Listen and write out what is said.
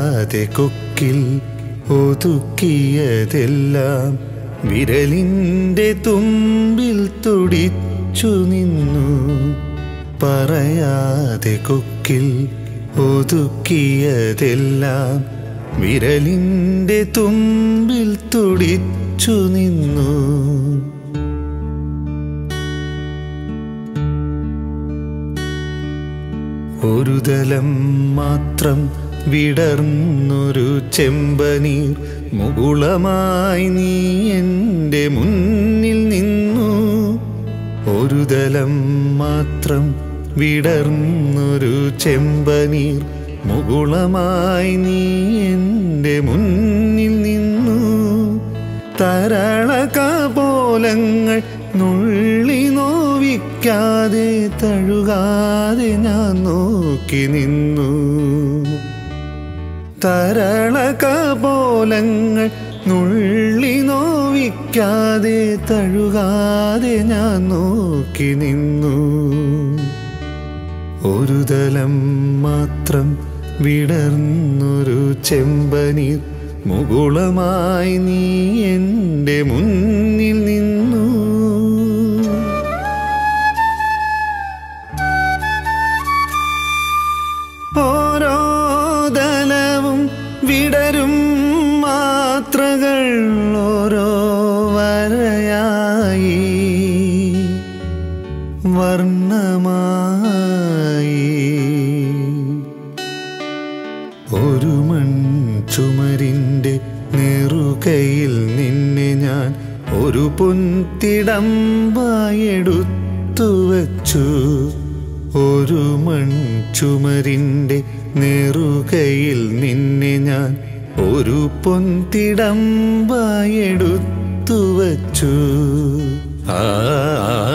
പറയാതെ കൊക്കിൽ ഒതുക്കിയതെല്ലാം വിരലിൻ്റെ തുമ്പിൽ തുടിച്ചു നിന്നു പറയാതെ കൊക്കിൽ ഒതുക്കിയതെല്ലാം വിരലിൻ്റെ തുമ്പിൽ തുടിച്ചു നിന്നു ഒരു തലം മാത്രം വിടർന്നൊരു ചെമ്പനീർ മുകുളമായി നീ എൻ്റെ മുന്നിൽ നിന്നു ഒരു തലം മാത്രം വിടർന്നൊരു ചെമ്പനീർ മുകുളമായി നീ എൻ്റെ മുന്നിൽ നിന്നു തരളകപോലങ്ങൾ നുള്ളി നോവിക്കാതെ തഴുകാതെ ഞാൻ നോക്കി നിന്നു തരളകപോലങ്ങൾ നുള്ളി നോവിക്കാതെ തഴുകാതെ ഞാൻ നോക്കി നിന്നു ഒരു തലം മാത്രം വിടർന്നൊരു ചെമ്പനീർ മുകുളമായി നീ എൻ്റെ മുന്നിൽ നിന്നു ഓരോ ദലവും വിടരും മാത്രകൾ ഓരോ വരയായി വർണ്ണമായി ഒരു മൺചുമരിൻ്റെ നെറുകയിൽ നിന്നെ ഞാൻ ഒരു പൊൻതിടമ്പായെടുത്തു വച്ചു ഒരു മൺചുമരിൻ്റെ നെറുകയിൽ നിന്നെ ഞാൻ ഒരു പൊൻതിടമ്പായെടുത്തു വച്ചു ആ